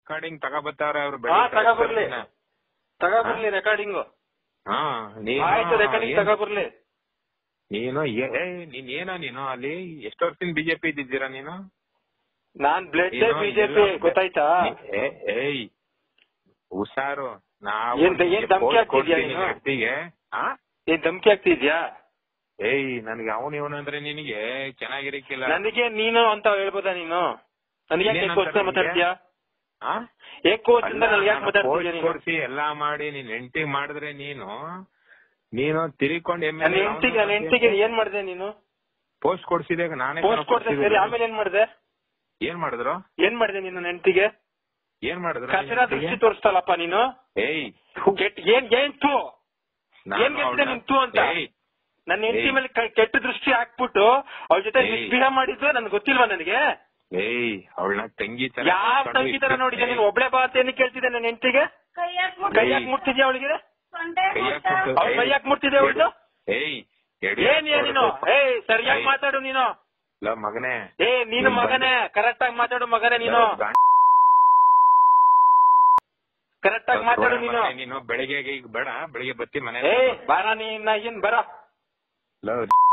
Recording ತಗೋಬತ್ತಾರ ಅವ್ರು ಹಾ ತಗೋಬರ್ಲಿ ತಗೋಬರ್ಲಿ recording ಹಾ ನೀನು ಆಯ್ತು ರೆಕಾರ್ಡಿಂಗ್ ಏನ್- ತಗೋಬರ್ಲಿ ನೀನು ಏ- ಏ, ನೀನ್ ಏನೋ ನೀನು ಅಲ್ಲಿ ಎಷ್ಟು ವರ್ಷದಿಂದ ಬಿಜೆಪಿ ಇದ್ದಿದ್ದೀರಾ ನೀನು ನಾನ್ ಬ್ಲಡ್ ನೀನು ಬಿಜೆಪಿ ಎಲ್ಲ- ಗೊತ್ತಾಯ್ತಾ ನೀ- ಏ- ಏಯ್ ಹುಷಾರು ನಾವು ಏನ್ ದ- ಏನ್ ಧಮ್ಕಿ post ಹಾಕ್ತಿದ್ಯಾ ಕೊಡ್ತೀನಿ ನೀನು? ವ್ಯಕ್ತಿಗೆ ಆ ಏನ್ ಧಮ್ಕಿ ಆಗ್ತಿದ್ಯಾ ಏಯ್ ನನ್ಗೆ ಅವನು ಇವನು ಅಂದ್ರೆ ನಿನಗೆ ಚೆನ್ನಾಗಿರಕ್ಕಿಲ್ಲ ನನಗೆ ನೀನು ಅಂತ ಹೇಳ್ಬೋದಾ ನೀನು ನನಗೆ ಯಾಕೆ ಇನ್ನೇನ್ ಕೋಚ್ ಅಂತ ಮಾತಾಡ್ತೀಯಾ ಆ? ಏಕ್ ಕೋಚ್ ಅಲ್ಲ, ಅಂತ ನನಗೆ ಯಾಕೆ ನಾನು ಮಾತಾಡ್ತಿದ್ಯಾ post ನೀನು ಕೊಡ್ಸಿ ಎಲ್ಲಾ ಮಾಡಿ ನೀನ್ ಹೆಂಡತಿ ಮಾಡಿದ್ರೆ ನೀನು ನೀನು ತಿರ್ಕೊಂಡು ಎಮ್ ನನ್ನ ಹೆಂಡತಿಗೆ ನನ್ನ ಹೆಂಡತಿಗೆ ಏನ್ ಮಾಡ್ದೆ ನೀನು ಪೋಸ್ಟ್ ಕೊಡ್ಸಿದೆ ನಾನೇ ಪೋಸ್ಟ್ ಕೊಡ್ದೆ ಸರಿ ಆಮೇಲೆ ಏನ್ ಮಾಡ್ದೆ ಏನ್ ಮಾಡಿದ್ರು ಏನ್ ಮಾಡ್ದೆ ನೀನು ನನ್ನ ಹೆಂಡತಿಗೆ ಏನ್ ಮಾಡಿದ್ರು ಕಚರ ದೃಷ್ಟಿ ತೋರಿಸ್ತಲ್ಲಪ್ಪ ನೀನು ಏಯ್ ಕೆಟ್ಟ ಏನ್ ಏನ್ ತೂ ನಾನು ಏನ್ ಗೆಲ್ತೆ ಅವ್ಳ್ನ- ನಿನ್ ತೂ ಅಂತ? ಏಯ್, ನನ್ನ ಹೆಂಡತಿ ಏಯ್. ಮೇಲೆ ಕ- ಕೆಟ್ಟ ದೃಷ್ಟಿ ಹಾಕ್ಬಿಟ್ಟು ಅವ್ಳ ಜೊತೆ ಏಯ್. ಮಿಸ್ಬಿಹೇವ್ ಮಾಡಿದ್ದು ನನ್ಗೆ ಗೊತ್ತಿಲ್ವಾ ನನಗೆ ಏಯ್ ಅವಳನ್ನ ತಂಗಿ ತರ ಯಾವ ಕರ್ಕೊಂಡು ತಂಗಿ ತರ ನೋಡಿದ್ದೆ ನೀನು ಒಬ್ಳೆ ಬಾ ಅಂತ ಏನ್ ಕೇಳ್ತಿದ್ದೆ ನನ್ನ ಹೆಂಡತಿಗೆ ಕೈ ಏಯ್. ಯಾಕೆ ಮುಟ್ತಿದ್ಯಾ ಅವಳಿಗೆ ಕೈ ಹಾಕ್ಬಿಟ್ಟು- ಅವ್ಳ ಕೈ ಯಾಕೆ ಮುಟ್ತಿದ್ದೆ ಅವಳು ಏಯ್ ಎಡಿ ಏನ್ ಏನ್ ನೀನು ಏಯ್ ಸರಿಯಾಗಿ ಏಯ್. ಮಾತಾಡು ನೀನು ಲೋ ಮಗನೇ ಏ ನೀನು ನೀನ್ ಮಗನೇ ಕರೆಕ್ಟ್ ಆಗಿ ಮಾತಾಡು ಮಗನೇ ನೀನು ಲೋ, ಗಂಡ- ಕರೆಕ್ಟ್ ಆಗಿ ಮಾತಾಡು ನೀನು ಮಗನೇ, ನೀನು ಬೆಳಿಗ್ಗೆ ಈಗ ಬೇಡ ಬೆಳಿಗ್ಗೆ ಬತ್ತಿ ಮನೆ ಏ ಬಾರ ನೀನ್ ಏನ್ ಬರ ಲೋ,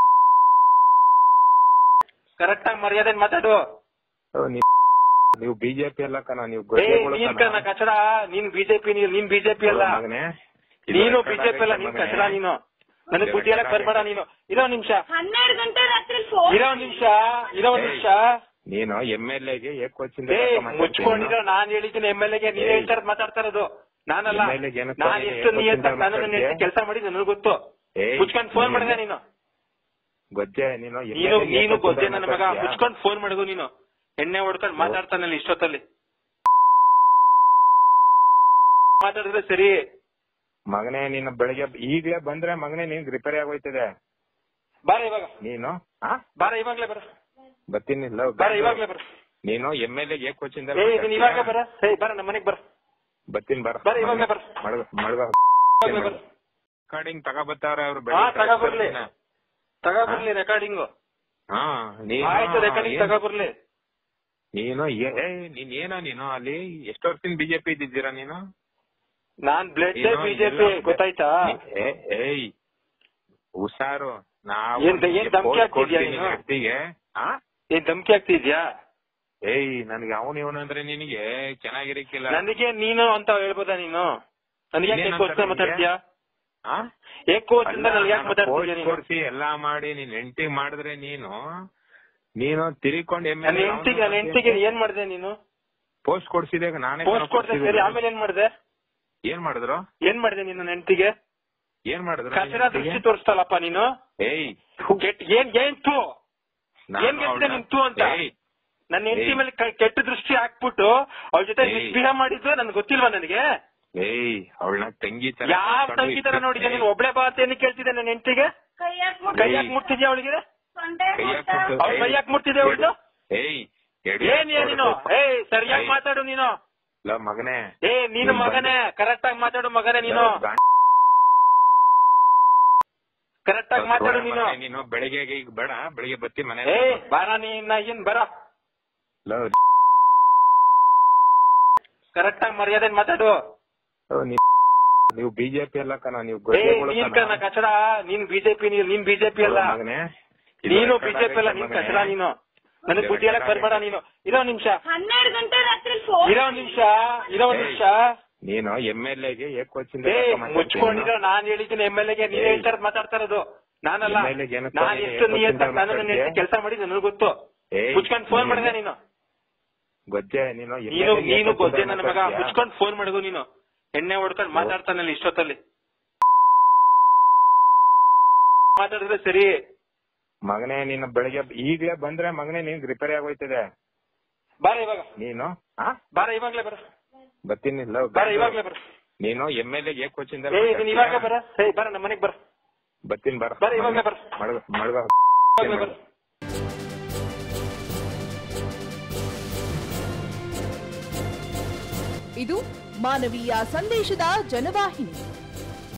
ಕರೆಕ್ಟ್ ಆಗಿ ಮರ್ಯಾದೆ ಮಾತಾಡು ಲೋ, ನೀ- ನೀವು ಬಿಜೆಪಿ ಅಲ್ಲ ಕಣ ನೀವು ಏ ಗೊಜ್ಜೆಗಳು ನೀನ್ ಕಣ. ಕಣ ಕಚಡ ನೀನ್ ಬಿಜೆಪಿ ನೀನ್ ಬಿಜೆಪಿ ಅಲ್ಲ ಲೋ, ಮಗನೇ ಇದು ನೀನು record ಬಿಜೆಪಿ ಅಲ್ಲ ಆಗೈತೆ ನೀನ್ ಮಗನೇ. ಕಚಡ ನೀನು ನನಗ್ ಬುದ್ಧಿ ಹೇಳಕ್ ಬರ್ಬೇಡ ನೀನು ಇರೋ ಒಂದ್ ನಿಮಿಷ ಹನ್ನೆರಡು ಗಂಟೆ ರಾತ್ರಿ ಫೋನ್ ಇರೋ ಒಂದ್ ನಿಮಿಷ ಇರೋ ಒಂದ್ ನಿಮಿಷ ನೀನು ಎಮ್ ಎಲ್ ಎಗೆ ಏಕೋಚಿಂದ ಏ ಮುಚ್ಕೊಂಡಿರೋ ನಾನ್ ಹೇಳಿದ್ದೀನಿ ಎಮ್ ಎಲ್ ಎಗೆ ನೀನ್ ಏಯ್. ಹೇಳ್ತಾರ ಮಾತಾಡ್ತಾ ಇರೋದು ನಾನಲ್ಲ MLA ಗೆ ಏನಪ್ಪ ನಾನ್ ನೀನು ಎಷ್ಟು ನೀ ಏಕೋಚಿಂದ ನಾನು ಮಾತಾಡ್ತೀಯ? ಕೆಲಸ ಮಾಡಿ ನನಗೆ ಗೊತ್ತು ಏಯ್, ಮುಚ್ಕೊಂಡ್ ಫೋನ್ ನೀನು- ಮಾಡಿದೆ ನೀನು ಗೊಜ್ಜೆ ನೀನು MLA ನೀನು ಗೆ ನೀನು ಏಕೋಚಿಂದ ಗೊತ್ತೇ ನನ್ನ ಮಗ ಮಾತಾಡ್ತೀಯಾ? ಮುಚ್ಕೊಂಡ್ ಫೋನ್ ಮಾಡಿಗು ನೀನು ಎಣ್ಣೆ ಹೊಡ್ಕೊಂಡ್ ಮಾತಾಡ್ತಾನಲ್ಲಿ ಇಷ್ಟೊತ್ತಲ್ಲಿ ಮಾತಾಡಿದ್ರೆ ಸರಿ ಮಗನೇ ನೀನು ಬೆಳಿಗ್ಗೆ ಈಗ್ಲೇ ಬಂದ್ರೆ ಮಗನೇ ನೀನ್ ರಿಪೇರಿ ಆಗೋಯ್ತದೆ ಬಾರ ಇವಾಗ ನೀನು ಆ ಬಾರ ಇವಾಗ್ಲೇ ಬರ ಬರ್ತೀನಿ ಲೋ, ಬಾರ ಇವಾಗ್ಲೇ ಬರ ನೀನು ಎಮ್ ಎಲ್ ಎಗೆ ಕೋಚಿಂದ ಏ ನೀನ್ ಇವಾಗ ಬರ ಏ ಬರ ನಮ್ಮ ಮನೆಗ್ ಬರ ಬರ್ತೀನಿ ಬರ ಬರ, ಇವಾಗ್ಲೇ ಬರ. ಮಳಗ ಮಳಗ ಇವಾಗ್ಲೇ ಬರ ರೆಕಾರ್ಡಿಂಗ್ ತಗೋಬತ್ತಾರ ಅವ್ರು ಹಾ ಬೆಳಿಗ್ಗೆ ತಗೋಬರ್ಲಿ ಕಳ್ಸ್ಕೊಡ್ತೀನಿ. ತಗೋಬರ್ಲಿ ರೆಕಾರ್ಡಿಂಗು ಹಾ ನೀನು ಆಯ್ತು ರೆಕಾರ್ಡಿಂಗ್ ಏನ್- ತಗೋಬರ್ಲಿ ನೀನು ಏ- ಏ, ನೀನ್ ಏನೋ ನೀನು ಅಲ್ಲಿ ಎಷ್ಟು ವರ್ಷದಿಂದ ಬಿಜೆಪಿ ಇದ್ದಿದ್ದೀರಾ ನೀನು ನಾನ್ ಬ್ಲಡ್ ನೀನು ಬಿಜೆಪಿ ಎಲ್ಲ- ಗೊತ್ತಾಯ್ತಾ ನೀ- ಏ- ಏಯ್ ಹುಷಾರು ನಾವು ಏನ್ ದ- ಏನ್ ಧಮ್ಕಿ post ಹಾಕ್ತಿದ್ಯಾ ಕೊಡ್ತೀನಿ ನೀನು? ವ್ಯಕ್ತಿಗೆ ಆ ಏನ್ ಧಮ್ಕಿ ಆಗ್ತಿದ್ಯಾ ಏಯ್ ನನ್ಗೆ ಅವನು ಇವನು ಅಂದ್ರೆ ನಿನಗೆ ಚೆನ್ನಾಗಿರಕ್ಕಿಲ್ಲ ನನಗೆ ನೀನು ಅಂತ ಹೇಳ್ಬೋದಾ ನೀನು ನನಗೆ ಯಾಕೆ ಇನ್ನೇನ್ ಕೋಚ್ ಅಂತ ಮಾತಾಡ್ತೀಯಾ ಆ? ಏಕ್ ಕೋಚ್ ಅಂತ ಅಲ್ಲ, ನನಗೆ ಯಾಕೆ ನಾನು ಮಾತಾಡ್ತಿದ್ಯಾ post ನೀನು ಕೊಡ್ಸಿ ಎಲ್ಲಾ ಮಾಡಿ ನೀನ್ ಹೆಂಡತಿ ಮಾಡಿದ್ರೆ ನೀನು ನೀನು ತಿರ್ಕೊಂಡು ಎಮ್ ನನ್ನ ಹೆಂಡತಿಗೆ ನನ್ನ ಹೆಂಡತಿಗೆ ಏನ್ ಮಾಡ್ದೆ ನೀನು ಪೋಸ್ಟ್ ಕೊಡ್ಸಿದೆ ನಾನೇ ಪೋಸ್ಟ್ ಕೊಡ್ದೆ ಸರಿ ಆಮೇಲೆ ಏನ್ ಮಾಡ್ದೆ ಏನ್ ಮಾಡಿದ್ರು ಏನ್ ಮಾಡ್ದೆ ನೀನು ನನ್ನ ಹೆಂಡತಿಗೆ ಏನ್ ಮಾಡಿದ್ರು ಕಚರ ದೃಷ್ಟಿ ತೋರಿಸ್ತಲ್ಲಪ್ಪ ನೀನು ಏಯ್ ಕೆಟ್ಟ ಏನ್ ಏನ್ ತೂ ನಾನು ಏನ್ ಗೆಲ್ತೆ ಅವ್ಳ್ನ- ನಿನ್ ತೂ ಅಂತ? ಏಯ್, ನನ್ನ ಹೆಂಡತಿ ಏಯ್. ಮೇಲೆ ಕ- ಕೆಟ್ಟ ದೃಷ್ಟಿ ಹಾಕ್ಬಿಟ್ಟು ಅವ್ಳ ಜೊತೆ ಏಯ್. ಮಿಸ್ಬಿಹೇವ್ ಮಾಡಿದ್ದು ನನ್ಗೆ ಗೊತ್ತಿಲ್ವಾ ನನಗೆ ಏಯ್ ಅವಳನ್ನ ತಂಗಿ ತರ ಯಾವ ಕರ್ಕೊಂಡು ತಂಗಿ ತರ ಇಟ್ಟು- ನೋಡಿದ್ದೆ ನೀನು ಒಬ್ಳೆ ಬಾ ಅಂತ ಏನ್ ಕೇಳ್ತಿದ್ದೆ ನನ್ನ ಹೆಂಡತಿಗೆ ಕೈ ಹಾಕ್ಬಿಟ್ಟು ಕೈ ಯಾಕೆ ಮುಟ್ತಿದ್ಯಾ ಅವಳಿಗೆ ಸೊಂಡೆ ಕೈ ಮುಟ್ಟ. ಹಾಕ್ಬಿಟ್ಟು- ಅವ್ಳ ಕೈ ಯಾಕೆ ಮುಟ್ತಿದ್ದೆ ಅವಳು ಏಯ್ ಎಡಿ ಏನ್ ಏನ್ ನೀನು ಏಯ್ ಸರಿಯಾಗಿ ಏಯ್. ಮಾತಾಡು ನೀನು ಲೋ ಮಗನೇ ಏ ನೀನು ನೀನ್ ಮಗನೇ ಕರೆಕ್ಟ್ ಆಗಿ ಮಾತಾಡು ಮಗನೇ ನೀನು ಲೋ, ಗಂಡ- ಕರೆಕ್ಟ್ ಆಗಿ ಮಾತಾಡು ನೀನು ಮಗನೇ, ನೀನು ಬೆಳಿಗ್ಗೆ ಈಗ ಬೇಡ ಬೆಳಿಗ್ಗೆ ಬತ್ತಿ ಮನೆ ಏ ಬಾರ ನೀನ್ ಏನ್ ಬರ ಲೋ, ಕರೆಕ್ಟ್ ಆಗಿ ಮರ್ಯಾದೆ ಮಾತಾಡು ಲೋ, ನೀ- ನೀವು ಬಿಜೆಪಿ ಅಲ್ಲ ಕಣ ನೀವು ಏ ಗೊಜ್ಜೆಗಳು ನೀನ್ ಕಣ. ಕಣ ಕಚಡ ನೀನ್ ಬಿಜೆಪಿ ನೀನ್ ಬಿಜೆಪಿ ಅಲ್ಲ ಲೋ, ಮಗನೇ ಇದು ನೀನು record ಬಿಜೆಪಿ ಅಲ್ಲ ಆಗೈತೆ ನೀನ್ ಮಗನೇ. ಕಚಡ ನೀನು ನನಗ್ ಬುದ್ಧಿ ಹೇಳಕ್ ಬರ್ಬೇಡ ನೀನು ಇರೋ ಒಂದ್ ನಿಮಿಷ ಹನ್ನೆರಡು ಗಂಟೆ ರಾತ್ರಿ ಫೋನ್ ಇರೋ ಒಂದ್ ನಿಮಿಷ ಇರೋ ಒಂದ್ ಏಯ್. ನಿಮಿಷ ನೀನು ಎಮ್ ಎಲ್ ಎಗೆ ಏಕೋಚಿಂದ ಏ ಮುಚ್ಕೊಂಡಿರೋ ನಾನ್ ಹೇಳಿದ್ದೀನಿ ಎಮ್ ಎಲ್ ಎಗೆ ನೀನ್ ಏಯ್. ಹೇಳ್ತಾರ ಮಾತಾಡ್ತಾ ಇರೋದು ನಾನಲ್ಲ MLA ಗೆ ಏನಪ್ಪ ನಾನ್ ನೀನು ಎಷ್ಟು ನೀ ಏಕೋಚಿಂದ ನಾನು ನನ್ನ ಮಾತಾಡ್ತೀಯ? ಕೆಲಸ ಮಾಡಿ ನನಗೆ ಗೊತ್ತು ಏಯ್. ಮುಚ್ಕೊಂಡ್ ಫೋನ್ ಮಾಡಿದೆ ನೀನು ಗೊಜ್ಜೆ ನೀನು ನೀನು MLA ಗೆ ನೀನು ಏಕೋಚಿಂದ ಗೊತ್ತೇ ನನ್ನ ಮಗ ಮಾತಾಡ್ತೀಯಾ? ಮುಚ್ಕೊಂಡ್ ಫೋನ್ ಮಾಡಿಗು ನೀನು ಎಣ್ಣೆ ಹೊಡ್ಕೊಂಡ್ ಮಾತಾಡ್ತಾನಲ್ಲಿ ಇಷ್ಟೊತ್ತಲ್ಲಿ ಮಾತಾಡಿದ್ರೆ ಸರಿ ಮಗನೇ ನೀನು ಬೆಳಿಗ್ಗೆ ಈಗ್ಲೇ ಬಂದ್ರೆ ಮಗನೇ ನೀನ್ ರಿಪೇರಿ ಆಗೋಯ್ತದೆ ಬಾರ ಇವಾಗ ನೀನು ಆ ಬಾರ ಇವಾಗ್ಲೇ ಬರ ಬರ್ತೀನಿ ಲೋ, ಬಾರ ಇವಾಗ್ಲೇ ಬರ ನೀನು ಎಮ್ ಎಲ್ ಎಗೆ ಏಕೋಚಿಂದ ಏ ನೀನ್ ಇವಾಗ ಬರ ಏ ಬರ ನಮ್ಮ ಮನೆಗ್ ಬರ ಬರ್ತೀನಿ ಬರ ಬರ, ಇವಾಗ್ಲೇ ಬರ. ಮಳಗ ಮಳಗ ಇವಾಗ್ಲೇ ಬರ ಇದು ಮಾನವೀಯ ಸಂದೇಶದ ಜನವಾಹಿನಿ